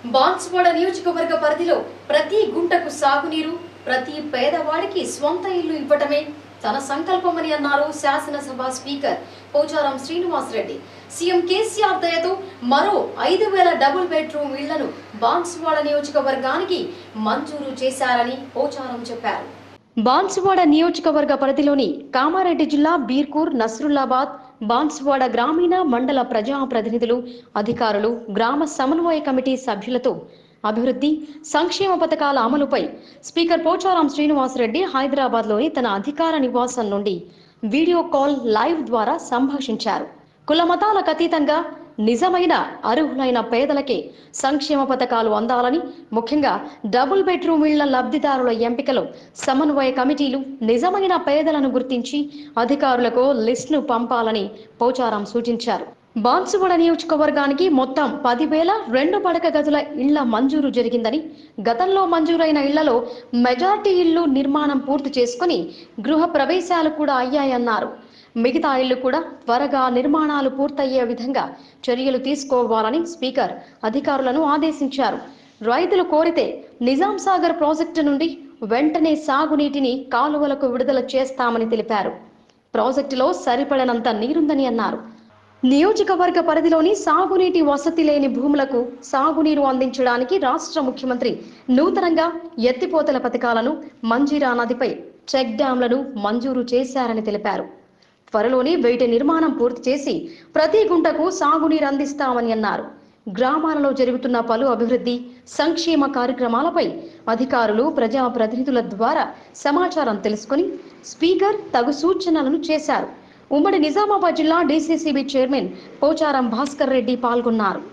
బాన్స్వాడ నియోజకవర్గ పరిధిలో ప్రతి గుంటకు సాగునీరు ప్రతి పేదవాడికి స్వంత ఇల్లు ఇవ్వటమే తన సంకల్పమని అన్నారు శాసనసభ స్పీకర్ పోచారం శ్రీనివాసరెడ్డి సీఎం కేసీఆర్ దయతో మరో ఐదు వేల డబుల్ బెడ్రూమ్ ఇళ్లను బాన్స్వాడ నియోజకవర్గానికి మంజూరు చేశారని పోచారం చెప్పారు బాన్సువాడ నియోజకవర్గ పరిధిలోని కామారెడ్డి జిల్లా బీర్కూర్ నస్రుల్లాబాద్ బాన్సువాడ గ్రామీణ మండల ప్రజా ప్రతినిధులు అధికారులు గ్రామ సమన్వయ కమిటీ సభ్యులతో అభివృద్ధి సంక్షేమ పథకాల అమలుపై స్పీకర్ పోచారం శ్రీనివాసరెడ్డి హైదరాబాద్లోని తన అధికార నివాసం నుండి వీడియో కాల్ లైవ్ ద్వారా సంభాషించారు కుల మతాలకు అతీతంగా నిజమైన అర్హులైన పేదలకే సంక్షేమ పథకాలు అందాలని ముఖ్యంగా డబుల్ బెడ్రూమ్ ఇళ్ల లబ్ధిదారుల ఎంపికలో సమన్వయ కమిటీలు నిజమైన పేదలను గుర్తించి అధికారులకు లిస్టును పంపాలని పోచారం సూచించారు బాన్సువాడ నియోజకవర్గానికి మొత్తం పదివేల రెండు పడక గదుల ఇళ్ల మంజూరు జరిగిందని గతంలో మంజూరైన ఇళ్లలో మెజార్టీ ఇళ్లు నిర్మాణం పూర్తి చేసుకుని గృహ ప్రవేశాలు కూడా అయ్యాయన్నారు మిగతా ఇళ్లు కూడా త్వరగా నిర్మాణాలు పూర్తయ్యే విధంగా చర్యలు తీసుకోవాలని స్పీకర్ అధికారులను ఆదేశించారు రైతులు కోరితే నిజాం సాగర్ ప్రాజెక్టు నుండి వెంటనే సాగునీటిని కాలువలకు విడుదల చేస్తామని తెలిపారు ప్రాజెక్టులో సరిపడనంత నీరుందని అన్నారు నియోజకవర్గ పరిధిలోని సాగునీటి వసతి లేని భూములకు సాగునీరు అందించడానికి రాష్ట్ర ముఖ్యమంత్రి నూతనంగా ఎత్తిపోతల పథకాలను మంజీరా నదిపై చెక్ డ్యాంలను మంజూరు చేశారని తెలిపారు త్వరలోనే వీటి నిర్మాణం పూర్తి చేసి ప్రతి గుంటకు సాగునీరు అందిస్తామని అన్నారు గ్రామాలలో జరుగుతున్న పలు అభివృద్ధి సంక్షేమ కార్యక్రమాలపై అధికారులు ప్రజా ప్రతినిధుల ద్వారా సమాచారం తెలుసుకుని స్పీకర్ తగు సూచనలను చేశారు ఉమ్మడి నిజామాబాద్ జిల్లా డీసీసీబీ చైర్మన్ పోచారం భాస్కర్ రెడ్డి పాల్గొన్నారు